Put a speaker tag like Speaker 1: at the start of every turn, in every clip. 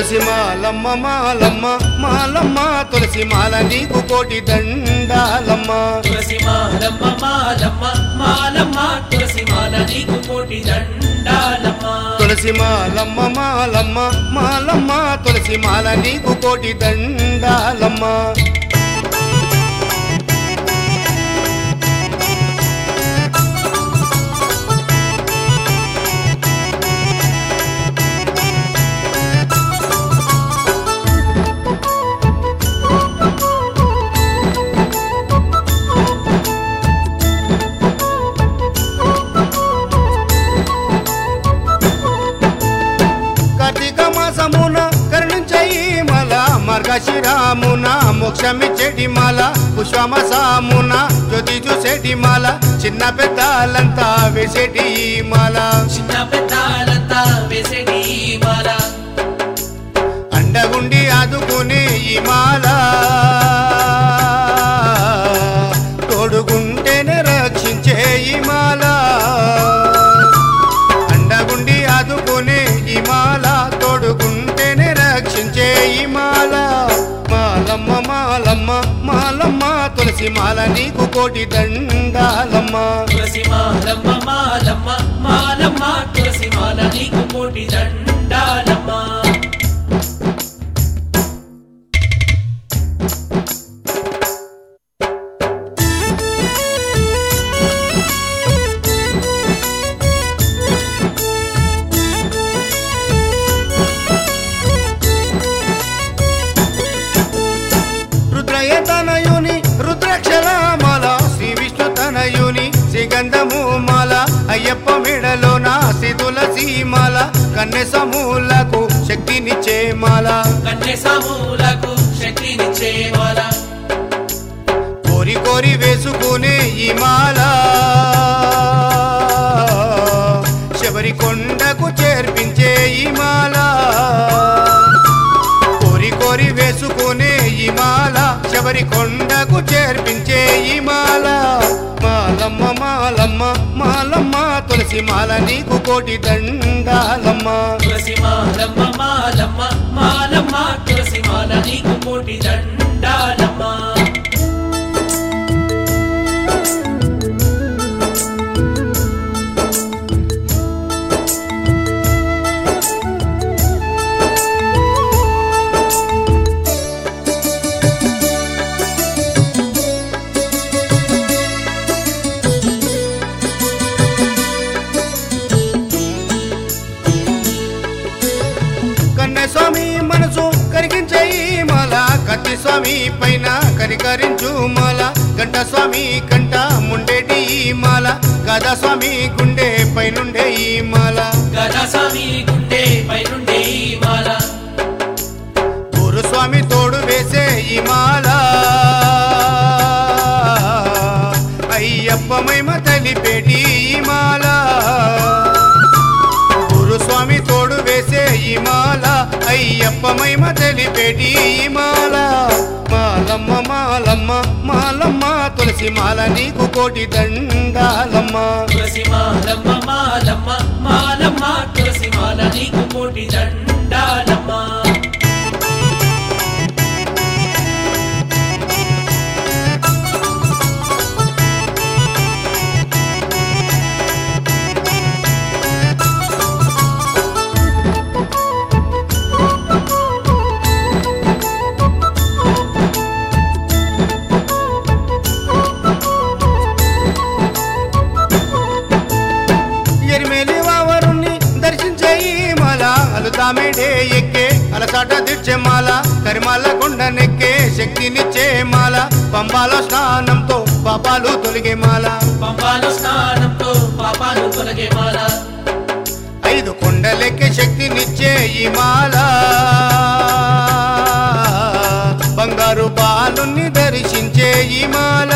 Speaker 1: తులసి మాలమ్మ మాలమ్మ మాలమ్మ తులసి మాల నీకు కోటి దండాలమ్మ
Speaker 2: తులసి మాలమ్మ మాలమ్మ మాలమ్మ తులసి మాల నీకు కోటి దండాలమ్మ
Speaker 1: తులసి మాలమ్మ మాలమ్మ మాలమ్మ తులసి మాల నీకు కోటి దండాలమ్మ కార్తీక మాసమున కరుణించయి మల మార్గశిరామున మోక్షమిచ్చేటి మాల పుష్పమసామున జ్యోతి చూసేటి మాల చిన్న పెద్దలంతా వేసేటి ఈ మాల
Speaker 2: చిన్న పెద్దాలంతా వేసేటి ఈ మాల
Speaker 1: అండగుండి ఆదుకునే ఈ మాల తోడుగుంటేనే రక్షించే ఈ మాల అండగుండి ఆదుకునే ఈ మాల తోడుగుంటేనే రక్షించే ఈ మాల మాలమ్మ మాలమ్మ మాలమ్మ తులసి మాల నీకు కోటి దండాలమ్మ
Speaker 2: తులసి మాలమ్మ మాలమ్మ మాలమ్మ తులసి మాల నీకు కోటి దండాలమ్మ
Speaker 1: రుద్రయ తనయుని రుద్రాక్షల మాల శ్రీ విష్ణు తనయుని శ్రీగంధము మాల అయ్యప్ప మెడలోన శ్రీ తులసి మాల కన్నె సమూలకు శక్తినిచ్చే మాల
Speaker 2: కన్య సమూలకు శక్తినిచ్చే మాల
Speaker 1: కోరి కోరి వేసుకునే ఈ మాల శబరి కొండకు చేర్పించే ఈ మాల కోరి కోరి వేసుకునే ఈ మాల శబరి కొండకు చేర్పించే ఈ మాల మాలమ్మ మాలమ్మ మాలమ్మ తులసి మాల నీకు కోటి దండాలమ్మ
Speaker 2: తులసి మాలమ్మ మాలమ్మ మాలమ్మ తులసి మాల నీకు కోటి దండాలమ్మ
Speaker 1: కన్నె స్వామి మనసు కరిగించే ఈ మాల కత్తి స్వామి పైన కరికరించు మాల గంట స్వామి కంట ముండేటి ఈ మాల గదా స్వామి గుండె పైనుండే ఈ మాల
Speaker 2: గదాస్వామి గుండె పైనుండే ఈ మాల
Speaker 1: గురు స్వామి తోడు వేసే ఈ మాల అయ్యప్ప మహిమ తెలిపేటి ఈ మాల గురు స్వామి తోడు వేసే ఈ మాల అయ్యప్ప మహిమ తెలిపేటి ఈ మాల మాలమ్మ మాలమ్మ మాలమ్మ తులసి మాల నీకు కోటి దండాలమ్మ
Speaker 2: తులసి మాలమ్మ మాలమ్మ మాలమ్మ తులసి మాల నీకు కోటి దండాలమ్మ
Speaker 1: ఎరిమేలి వావరుణ్ణి దర్శించే ఈ మాల అలుతామేడే ఎక్కే అలసాట దిడ్చే మాల కరిమాల కొండ నెక్కే శక్తినిచ్చే మాల పంబాలో స్నానంతో పాపాలు తొలిగే మాల
Speaker 2: పంపాలు స్నానంతో పాపాలు తొలగే మాల
Speaker 1: ఐదు కొండలెక్కే శక్తినిచ్చే ఈ మాల బంగారు బాలుని దర్శించే ఈ మాల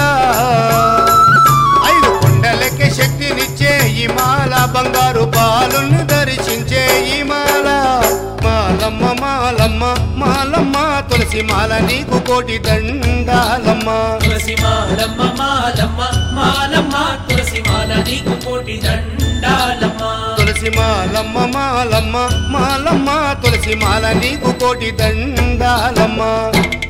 Speaker 1: ఐదు కొండలెక్కే శక్తినిచ్చే ఈ మాల బంగారు బాలుని దర్శించే ఈ మాల మాలమ్మ మాలమ్మ మాలమ్మ తులసి మాల నీకు కోటి దండాలమ్మ
Speaker 2: తులసి మాలమ్మ మాలమ్మ మాలమ్మ తులసి మాల నీకు కోటి దండాలమ్మ
Speaker 1: తులసి మాలమ్మ మాలమ్మ మాలమ్మ తులసి తులసి మాల నీకు కోటి దండాలమ్మ